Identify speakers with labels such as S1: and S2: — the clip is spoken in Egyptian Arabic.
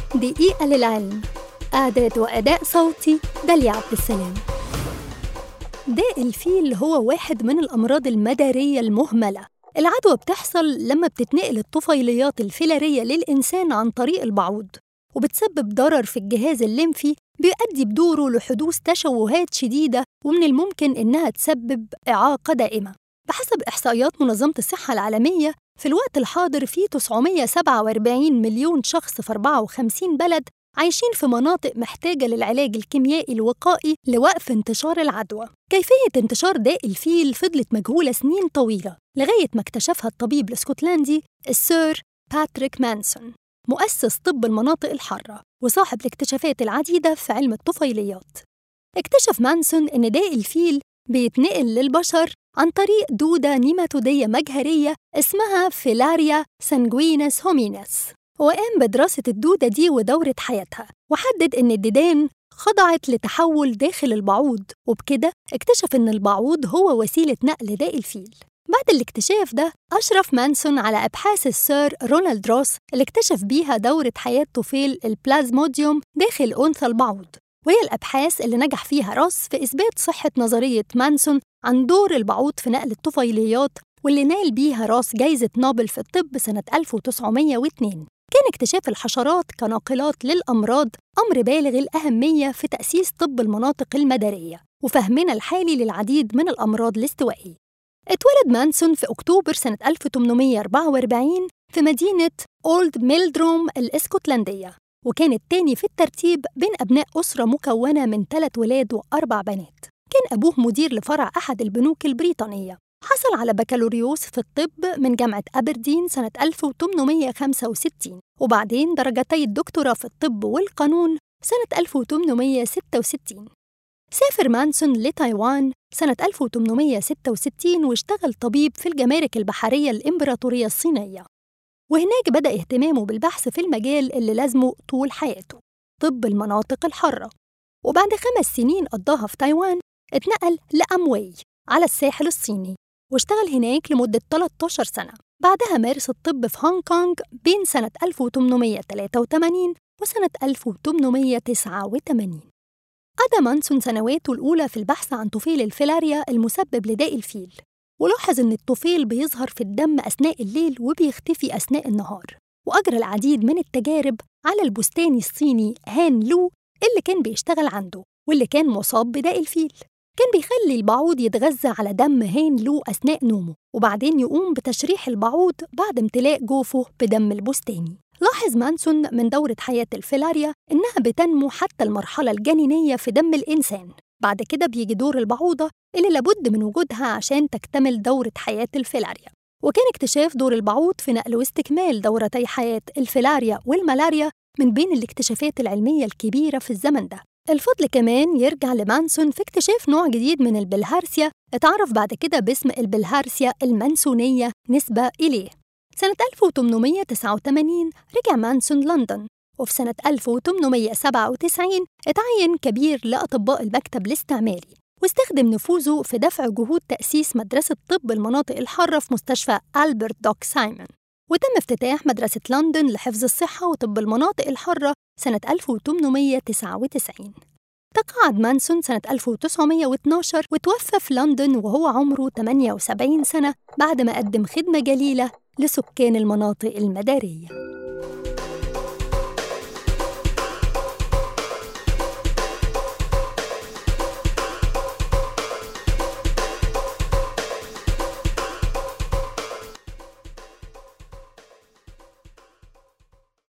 S1: دقيقة للعلم إعداد وأداء صوتي داليا عبد السلام داء الفيل هو واحد من الأمراض المدارية المهملة العدوى بتحصل لما بتتنقل الطفيليات الفيلارية للإنسان عن طريق البعوض وبتسبب ضرر في الجهاز الليمفي بيؤدي بدوره لحدوث تشوهات شديدة ومن الممكن إنها تسبب إعاقة دائمة بحسب إحصائيات منظمة الصحة العالمية في الوقت الحاضر في 947 مليون شخص في 54 بلد عايشين في مناطق محتاجة للعلاج الكيميائي الوقائي لوقف انتشار العدوى. كيفية انتشار داء الفيل فضلت مجهولة سنين طويلة لغاية ما اكتشفها الطبيب الاسكتلندي السير باتريك مانسون مؤسس طب المناطق الحارة وصاحب الاكتشافات العديدة في علم الطفيليات. اكتشف مانسون إن داء الفيل بيتنقل للبشر عن طريق دودة نيماتودية مجهرية اسمها فيلاريا سانجوينس هومينس وقام بدراسة الدودة دي ودورة حياتها وحدد إن الديدان خضعت لتحول داخل البعوض وبكده اكتشف إن البعوض هو وسيلة نقل داء الفيل بعد الاكتشاف ده أشرف مانسون على أبحاث السير رونالد روس اللي اكتشف بيها دورة حياة طفيل البلازموديوم داخل أنثى البعوض وهي الأبحاث اللي نجح فيها روس في إثبات صحة نظرية مانسون عن دور البعوض في نقل الطفيليات واللي نال بيها راس جايزة نوبل في الطب سنة 1902 كان اكتشاف الحشرات كناقلات للأمراض أمر بالغ الأهمية في تأسيس طب المناطق المدارية وفهمنا الحالي للعديد من الأمراض الاستوائية اتولد مانسون في أكتوبر سنة 1844 في مدينة أولد ميلدروم الإسكتلندية وكان التاني في الترتيب بين أبناء أسرة مكونة من ثلاث ولاد وأربع بنات كان أبوه مدير لفرع أحد البنوك البريطانية حصل على بكالوريوس في الطب من جامعة أبردين سنة 1865 وبعدين درجتي الدكتوراه في الطب والقانون سنة 1866 سافر مانسون لتايوان سنة 1866 واشتغل طبيب في الجمارك البحرية الإمبراطورية الصينية وهناك بدأ اهتمامه بالبحث في المجال اللي لازمه طول حياته طب المناطق الحارة وبعد خمس سنين قضاها في تايوان اتنقل لأمواي على الساحل الصيني واشتغل هناك لمدة 13 سنة بعدها مارس الطب في هونغ كونغ بين سنة 1883 وسنة 1889 قضى مانسون سنواته الأولى في البحث عن طفيل الفيلاريا المسبب لداء الفيل ولاحظ إن الطفيل بيظهر في الدم أثناء الليل وبيختفي أثناء النهار وأجرى العديد من التجارب على البستاني الصيني هان لو اللي كان بيشتغل عنده واللي كان مصاب بداء الفيل كان بيخلي البعوض يتغذى على دم هان لو أثناء نومه وبعدين يقوم بتشريح البعوض بعد امتلاء جوفه بدم البستاني لاحظ مانسون من دورة حياة الفيلاريا إنها بتنمو حتى المرحلة الجنينية في دم الإنسان بعد كده بيجي دور البعوضة اللي لابد من وجودها عشان تكتمل دورة حياة الفيلاريا وكان اكتشاف دور البعوض في نقل واستكمال دورتي حياة الفيلاريا والملاريا من بين الاكتشافات العلمية الكبيرة في الزمن ده الفضل كمان يرجع لمانسون في اكتشاف نوع جديد من البلهارسيا اتعرف بعد كده باسم البلهارسيا المنسونية نسبة إليه سنة 1889 رجع مانسون لندن وفي سنة 1897 اتعين كبير لأطباء المكتب الاستعماري واستخدم نفوذه في دفع جهود تأسيس مدرسة طب المناطق الحارة في مستشفى ألبرت دوك سايمون وتم افتتاح مدرسة لندن لحفظ الصحة وطب المناطق الحارة سنة 1899 تقاعد مانسون سنة 1912 وتوفى في لندن وهو عمره 78 سنة بعد ما قدم خدمة جليلة لسكان المناطق المدارية